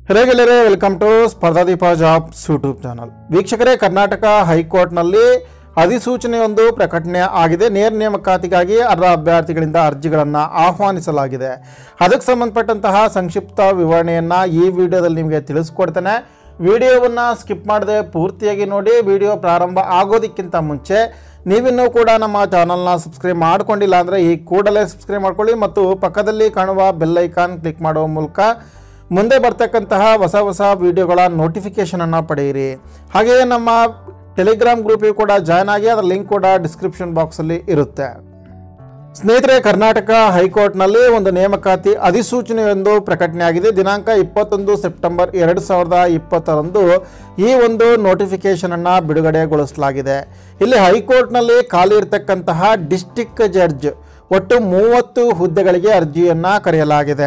ಹೇಗೆಲ್ಲರೇ welcome to Spardhadeepa jobs YouTube channel ವೀಕ್ಷಕರೇ ಕರ್ನಾಟಕ ಹೈಕೋರ್ಟ್ನಲ್ಲಿ ಅಧಿಸೂಚನೆಯೊಂದು ಪ್ರಕಟಣೆ ಆಗಿದೆ ನೇರ ನೇಮಕಾತಿಗಾಗಿ ಅರ್ಹ ಅಭ್ಯರ್ಥಿಗಳಿಂದ ಅರ್ಜಿಗಳನ್ನು ಆಹ್ವಾನಿಸಲಾಗಿದೆ ಅದಕ್ಕೆ ಸಂಬಂಧಪಟ್ಟಂತಹ ಸಂಕ್ಷಿಪ್ತ ವಿವರಣೆಯನ್ನು ಈ ವಿಡಿಯೋದಲ್ಲಿ ನಿಮಗೆ ತಿಳಿಸ್ಕೊಡ್ತೇನೆ ವಿಡಿಯೋವನ್ನು ಸ್ಕಿಪ್ ಮಾಡದೆ ಪೂರ್ತಿಯಾಗಿ ನೋಡಿ ವಿಡಿಯೋ ಪ್ರಾರಂಭ ಆಗೋದಕ್ಕಿಂತ ಮುಂಚೆ ನೀವಿನ್ನೂ ಕೂಡ ನಮ್ಮ ಚಾನಲ್ನ ಸಬ್ಸ್ಕ್ರೈಬ್ ಮಾಡ್ಕೊಂಡಿಲ್ಲ ಅಂದರೆ ಈ ಕೂಡಲೇ ಸಬ್ಸ್ಕ್ರೈಬ್ ಮಾಡ್ಕೊಳ್ಳಿ ಮತ್ತು ಪಕ್ಕದಲ್ಲಿ ಕಾಣುವ ಬೆಲ್ ಐಕಾನ್ ಕ್ಲಿಕ್ ಮಾಡುವ ಮೂಲಕ ಮುಂದೆ ಬರ್ತಕ್ಕಂತಹ ಹೊಸ ಹೊಸ ವಿಡಿಯೋಗಳ ನೋಟಿಫಿಕೇಷನನ್ನು ಪಡೆಯಿರಿ ಹಾಗೆಯೇ ನಮ್ಮ ಟೆಲಿಗ್ರಾಮ್ ಗ್ರೂಪಿಗೆ ಕೂಡ ಜಾಯ್ನ್ ಆಗಿ ಅದರ ಲಿಂಕ್ ಕೂಡ ಡಿಸ್ಕ್ರಿಪ್ಷನ್ ಬಾಕ್ಸಲ್ಲಿ ಇರುತ್ತೆ ಸ್ನೇಹಿತರೆ ಕರ್ನಾಟಕ ಹೈಕೋರ್ಟ್ನಲ್ಲಿ ಒಂದು ನೇಮಕಾತಿ ಅಧಿಸೂಚನೆಯೊಂದು ಪ್ರಕಟಣೆಯಾಗಿದೆ ದಿನಾಂಕ ಇಪ್ಪತ್ತೊಂದು ಸೆಪ್ಟೆಂಬರ್ ಎರಡು ಸಾವಿರದ ಇಪ್ಪತ್ತರಂದು ಈ ಒಂದು ನೋಟಿಫಿಕೇಷನನ್ನು ಬಿಡುಗಡೆಗೊಳಿಸಲಾಗಿದೆ ಇಲ್ಲಿ ಹೈಕೋರ್ಟ್ನಲ್ಲಿ ಖಾಲಿ ಇರತಕ್ಕಂತಹ ಡಿಸ್ಟಿಕ್ ಜಡ್ಜ್ ಒಟ್ಟು ಮೂವತ್ತು ಹುದ್ದೆಗಳಿಗೆ ಅರ್ಜಿಯನ್ನು ಕರೆಯಲಾಗಿದೆ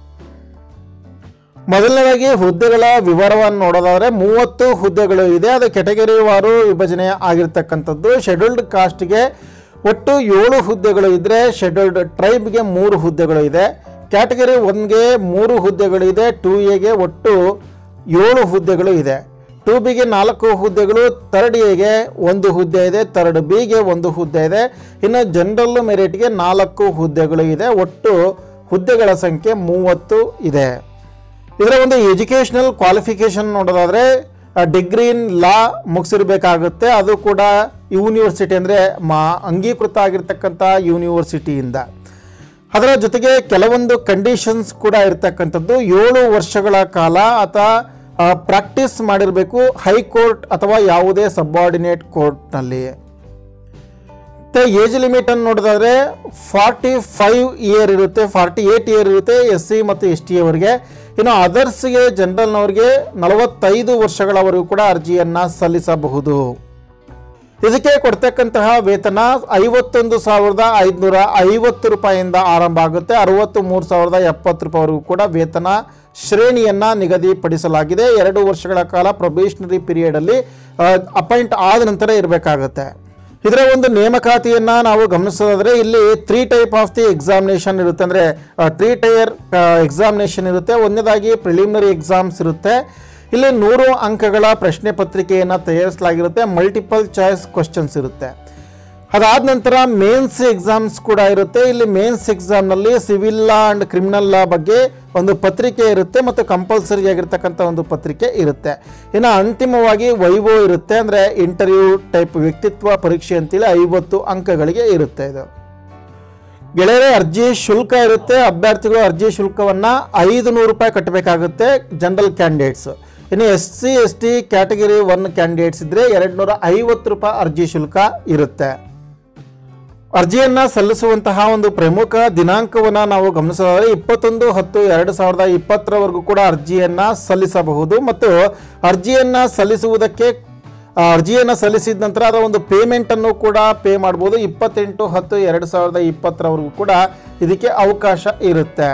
ಮೊದಲನೇದಾಗಿ ಹುದ್ದೆಗಳ ವಿವರವನ್ನು ನೋಡೋದಾದ್ರೆ ಮೂವತ್ತು ಹುದ್ದೆಗಳು ಇದೆ ಅದು ಕೆಟಗರಿ ವಾರು ವಿಭಜನೆ ಆಗಿರ್ತಕ್ಕಂಥದ್ದು ಶೆಡ್ಯೂಲ್ಡ್ ಕಾಸ್ಟ್ಗೆ ಒಟ್ಟು ಏಳು ಹುದ್ದೆಗಳು ಇದ್ದರೆ ಶೆಡ್ಯೂಲ್ಡ್ ಟ್ರೈಬ್ಗೆ ಮೂರು ಹುದ್ದೆಗಳು ಇದೆ ಕ್ಯಾಟಗರಿ ಒನ್ಗೆ ಮೂರು ಹುದ್ದೆಗಳು ಇದೆ ಟೂ ಎಗೆ ಒಟ್ಟು ಏಳು ಹುದ್ದೆಗಳು ಇದೆ ಟೂ ಬಿಗೆ ನಾಲ್ಕು ಹುದ್ದೆಗಳು ತರ್ಡ್ ಎಗೆ ಒಂದು ಹುದ್ದೆ ಇದೆ ತರ್ಡ್ ಬಿಗೆ ಒಂದು ಹುದ್ದೆ ಇದೆ ಇನ್ನು ಜನರಲ್ ಮೆರಿಟ್ಗೆ ನಾಲ್ಕು ಹುದ್ದೆಗಳು ಇದೆ ಒಟ್ಟು ಹುದ್ದೆಗಳ ಸಂಖ್ಯೆ ಮೂವತ್ತು ಇದೆ ಇದರ ಒಂದು ಎಜುಕೇಷನಲ್ ಕ್ವಾಲಿಫಿಕೇಷನ್ ನೋಡೋದಾದರೆ ಡಿಗ್ರಿ ಇನ್ ಲಾ ಮುಗಿಸಿರ್ಬೇಕಾಗುತ್ತೆ ಅದು ಕೂಡ ಯೂನಿವರ್ಸಿಟಿ ಅಂದರೆ ಮಾ ಅಂಗೀಕೃತ ಆಗಿರ್ತಕ್ಕಂಥ ಯೂನಿವರ್ಸಿಟಿಯಿಂದ ಅದರ ಜೊತೆಗೆ ಕೆಲವೊಂದು ಕಂಡೀಷನ್ಸ್ ಕೂಡ ಇರ್ತಕ್ಕಂಥದ್ದು ಏಳು ವರ್ಷಗಳ ಕಾಲ ಅಥವಾ ಪ್ರಾಕ್ಟೀಸ್ ಮಾಡಿರಬೇಕು ಹೈಕೋರ್ಟ್ ಅಥವಾ ಯಾವುದೇ ಸಬಾರ್ಡಿನೇಟ್ ಕೋರ್ಟ್ನಲ್ಲಿ ಮತ್ತು ಏಜ್ ಲಿಮಿಟ್ ಅನ್ನು ನೋಡೋದಾದ್ರೆ ಫಾರ್ಟಿ ಫೈವ್ ಇಯರ್ ಇರುತ್ತೆ ಫಾರ್ಟಿ ಏಯ್ಟ್ ಇಯರ್ ಇರುತ್ತೆ ಎಸ್ ಸಿ ಮತ್ತು ಎಸ್ ಟಿ ಅವರಿಗೆ ಇನ್ನು ಅದರ್ಸ್ಗೆ ಜನರಲ್ನವ್ರಿಗೆ ನಲವತ್ತೈದು ವರ್ಷಗಳವರೆಗೂ ಕೂಡ ಅರ್ಜಿಯನ್ನು ಸಲ್ಲಿಸಬಹುದು ಇದಕ್ಕೆ ಕೊಡ್ತಕ್ಕಂತಹ ವೇತನ ಐವತ್ತೊಂದು ಸಾವಿರದ ಐದುನೂರ ಐವತ್ತು ರೂಪಾಯಿಯಿಂದ ಆರಂಭ ಆಗುತ್ತೆ ಅರವತ್ತು ಮೂರು ಸಾವಿರದ ಎಪ್ಪತ್ತು ರೂಪಾಯಿವರೆಗೂ ಕೂಡ ವೇತನ ಶ್ರೇಣಿಯನ್ನು ನಿಗದಿಪಡಿಸಲಾಗಿದೆ ಎರಡು ವರ್ಷಗಳ ಕಾಲ ಪ್ರೊಬೇಷನರಿ ಪೀರಿಯಡಲ್ಲಿ ಅಪಾಯಿಂಟ್ ಆದ ನಂತರ ಇರಬೇಕಾಗುತ್ತೆ ಇದರ ಒಂದು ನೇಮಕಾತಿಯನ್ನು ನಾವು ಗಮನಿಸೋದಾದ್ರೆ ಇಲ್ಲಿ three type of the examination ಇರುತ್ತೆ ಅಂದರೆ ತ್ರೀ ಟೈರ್ ಎಕ್ಸಾಮಿನೇಷನ್ ಇರುತ್ತೆ ಒಂದನೇದಾಗಿ ಪ್ರಿಲಿಮಿನರಿ ಎಕ್ಸಾಮ್ಸ್ ಇರುತ್ತೆ ಇಲ್ಲಿ ನೂರು ಅಂಕಗಳ ಪ್ರಶ್ನೆ ಪತ್ರಿಕೆಯನ್ನು ತಯಾರಿಸಲಾಗಿರುತ್ತೆ ಮಲ್ಟಿಪಲ್ ಚಾಯ್ಸ್ ಕ್ವಶನ್ಸ್ ಇರುತ್ತೆ ಅದಾದ ನಂತರ ಮೇನ್ಸ್ ಎಕ್ಸಾಮ್ಸ್ ಕೂಡ ಇರುತ್ತೆ ಇಲ್ಲಿ ಮೇನ್ಸ್ ಎಕ್ಸಾಮ್ನಲ್ಲಿ civil law and criminal law ಬಗ್ಗೆ ಒಂದು ಪತ್ರಿಕೆ ಇರುತ್ತೆ ಮತ್ತು ಕಂಪಲ್ಸರಿ ಆಗಿರ್ತಕ್ಕಂಥ ಒಂದು ಪತ್ರಿಕೆ ಇರುತ್ತೆ ಇನ್ನು ಅಂತಿಮವಾಗಿ ವೈವೋ ಇರುತ್ತೆ ಅಂದರೆ ಇಂಟರ್ವ್ಯೂ ಟೈಪ್ ವ್ಯಕ್ತಿತ್ವ ಪರೀಕ್ಷೆ ಅಂತೇಳಿ ಐವತ್ತು ಅಂಕಗಳಿಗೆ ಇರುತ್ತೆ ಇದು ಗೆಳೆಯರೇ ಅರ್ಜಿ ಶುಲ್ಕ ಇರುತ್ತೆ ಅಭ್ಯರ್ಥಿಗಳು ಅರ್ಜಿ ಶುಲ್ಕವನ್ನು ಐದು ನೂರು ರೂಪಾಯಿ ಕಟ್ಟಬೇಕಾಗುತ್ತೆ ಜನರಲ್ ಕ್ಯಾಂಡಿಡೇಟ್ಸ್ ಇನ್ನು S C S T category one candidates ಇದ್ದರೆ ಎರಡು ನೂರ ಐವತ್ತು ರೂಪಾಯಿ ಅರ್ಜಿ ಶುಲ್ಕ ಇರುತ್ತೆ ಅರ್ಜಿಯನ್ನು ಸಲ್ಲಿಸುವಂತಹ ಒಂದು ಪ್ರಮುಖ ದಿನಾಂಕವನ್ನು ನಾವು ಗಮನಿಸೋದಾದರೆ ಇಪ್ಪತ್ತೊಂದು ಹತ್ತು ಎರಡು ಸಾವಿರದ ಇಪ್ಪತ್ತರವರೆಗೂ ಕೂಡ ಅರ್ಜಿಯನ್ನು ಸಲ್ಲಿಸಬಹುದು ಮತ್ತು ಅರ್ಜಿಯನ್ನು ಸಲ್ಲಿಸುವುದಕ್ಕೆ ಆ ಅರ್ಜಿಯನ್ನು ಸಲ್ಲಿಸಿದ ನಂತರ ಅದರ ಒಂದು ಪೇಮೆಂಟನ್ನು ಕೂಡ ಪೇ ಮಾಡ್ಬೋದು ಇಪ್ಪತ್ತೆಂಟು ಹತ್ತು ಎರಡು ಸಾವಿರದ ಇಪ್ಪತ್ತರವರೆಗೂ ಕೂಡ ಇದಕ್ಕೆ ಅವಕಾಶ ಇರುತ್ತೆ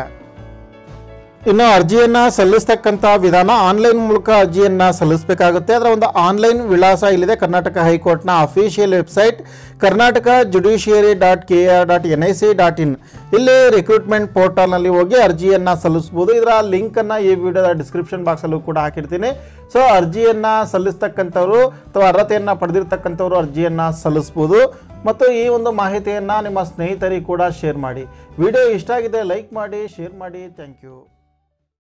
ಇನ್ನು ಅರ್ಜಿಯನ್ನು ಸಲ್ಲಿಸ್ತಕ್ಕಂಥ ವಿಧಾನ ಆನ್ಲೈನ್ ಮೂಲಕ ಅರ್ಜಿಯನ್ನು ಸಲ್ಲಿಸಬೇಕಾಗುತ್ತೆ ಅದರ ಒಂದು ಆನ್ಲೈನ್ ವಿಳಾಸ ಇಲ್ಲಿದೆ ಕರ್ನಾಟಕ ಹೈಕೋರ್ಟ್ನ official website Karnataka judiciary dot K R dot N I C dot in ಇಲ್ಲಿ ರಿಕ್ರೂಟ್ಮೆಂಟ್ ಪೋರ್ಟಲ್ನಲ್ಲಿ ಹೋಗಿ ಅರ್ಜಿಯನ್ನು ಸಲ್ಲಿಸ್ಬೋದು ಇದರ ಲಿಂಕನ್ನು ಈ ವಿಡಿಯೋದ ಡಿಸ್ಕ್ರಿಪ್ಷನ್ ಬಾಕ್ಸಲ್ಲೂ ಕೂಡ ಹಾಕಿರ್ತೀನಿ ಸೊ ಅರ್ಜಿಯನ್ನು ಸಲ್ಲಿಸ್ತಕ್ಕಂಥವ್ರು ಅಥವಾ ಅರ್ಹತೆಯನ್ನು ಪಡೆದಿರ್ತಕ್ಕಂಥವ್ರು ಅರ್ಜಿಯನ್ನು ಸಲ್ಲಿಸ್ಬೋದು ಮತ್ತು ಈ ಒಂದು ಮಾಹಿತಿಯನ್ನು ನಿಮ್ಮ ಸ್ನೇಹಿತರಿಗೆ ಕೂಡ ಶೇರ್ ಮಾಡಿ ವಿಡಿಯೋ ಇಷ್ಟ ಆಗಿದೆ ಲೈಕ್ ಮಾಡಿ ಶೇರ್ ಮಾಡಿ ಥ್ಯಾಂಕ್ ಯು